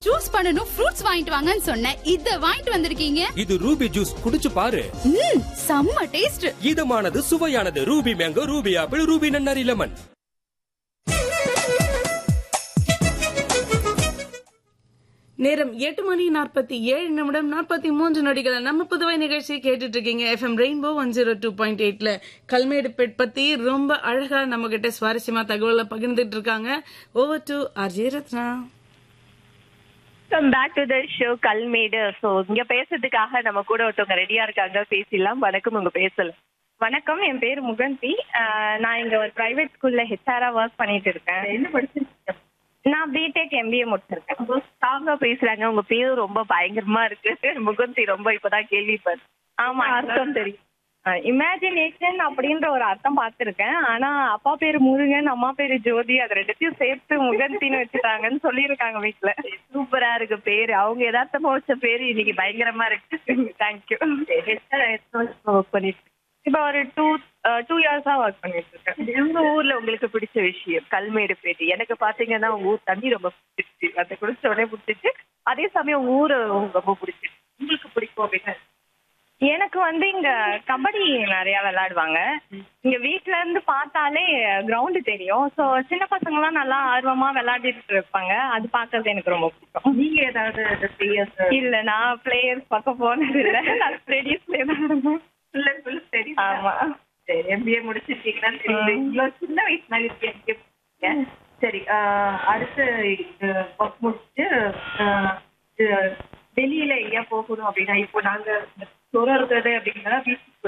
Juice பண்ணனும் fruits வாங்கிட்டு வாங்கன்னு சொன்னேன் இத வாங்கிட்டு வந்திருக்கீங்க இது ரூபி ஜூஸ் குடிச்சு பாரு ம் செம்ம டேஸ்ட் இதமானது சுவையானது Ruby mango Ruby apple Ruby nannari lemon நேரம் எட்டு மணி நாற்பத்தி ஏழு நிமிடம் நாற்பத்தி மூன்று நொடிகள் நம்ம புதுவை நிகழ்ச்சி கேட்டுட்டு இருக்கீங்க FM rainbow one zero two point எயிட்ல கல்மேடு பெட் பத்தி ரொம்ப அழகா நம்ம கிட்ட சுவாரஸ்யமா தகவலை பகிர்ந்துட்டு இருக்காங்க over to RJ Ratna come back to the show Kalmedu so இங்க பேசுறதுக்காக நம்ம கூட ஒருத்தவங்க ரெடியா இருக்காங்க பேசிடலாம் வணக்கம் உங்க பேசல வணக்கம் என் பேர் முகந்தி ஆஹ் நான் இங்க ஒரு பிரைவேட் ஸ்கூல்ல ஹெச்ஆரா ஒர்க் பண்ணிட்டு இருக்கேன் என்ன படிச்சிருக்கீங்க நான் பிடெக் எம்பிஏ முடிச்சிருக்கேன் ஸ்ட்ராங்கா பேசுறாங்க உங்க பேரு ரொம்ப பயங்கரமா இருக்கு முகந்தி ரொம்ப இப்பதான் கேள்விப்பட் ஆமா அர்த்தம் தெரியும் இமேஜினேஷன் அப்படின்ற ஒரு அர்த்தம் பார்த்திருக்கேன் ஆனா அப்பா பேரு முருகன் அம்மா பேரு ஜோதி அது ரெண்டுத்தையும் சேர்த்து முகந்தின்னு வச்சுட்டாங்கன்னு சொல்லியிருக்காங்க வீட்ல சூப்பரா இருக்கு பேரு அவங்க யதார்த்தமா வச்ச பேரு இன்னைக்கு பயங்கரமா இருக்கு தேங்க்யூ ஒர்க் பண்ணிட்டு இப்போ ஒரு டூ டூ இயர்ஸா ஒர்க் பண்ணிட்டு இருக்கேன் உங்க ஊர்ல உங்களுக்கு பிடிச்ச விஷயம் கல்மேடு பேட்டி எனக்கு பாத்தீங்கன்னா உங்க ஊர் தண்ணி ரொம்ப பிடிச்சிருச்சு அதை குடிச்ச உடனே பிடிச்சிச்சு அதே சமயம் உங்க ஊரு உங்களுக்கு ரொம்ப பிடிச்சிருக்கு உங்களுக்கு பிடிக்கும் அப்படின்னா எனக்கு வந்து இங்க கபடி நிறைய விளையாடுவாங்க இங்க வீட்ல இருந்து பார்த்தாலே கிரவுண்ட் தெரியும் சோ சின்ன பசங்க எல்லாம் நல்லா ஆர்வமா விளையாடிட்டு இருப்பாங்க அது பாக்குறது எனக்கு ரொம்ப பிடிக்கும் நீங்க ஏதாவது பிளேயர்ஸ் இல்ல நான் பிளேயர்ஸ் பக்கம் போனது இல்ல நான் ஸ்டடீஸ்ல தான் இருந்தேன் ஃபுல் அண்ட் ஃபுல் சரி ஆமா சரி எம்பிஏ முடிச்சிருக்கீங்கன்னா தெரியுது இவ்வளவு சின்ன வயசுல இருக்கு MBA முடிச்சிருக்கீங்க. சரி ஆஹ் அடுத்து ஒர்க் முடிச்சுட்டு ஆஹ் இது வெளியில எங்கேயா போகணும் அப்படின்னா இப்போ நாங்க இருக்கிறது அப்படின்னா வீட்டுக்கு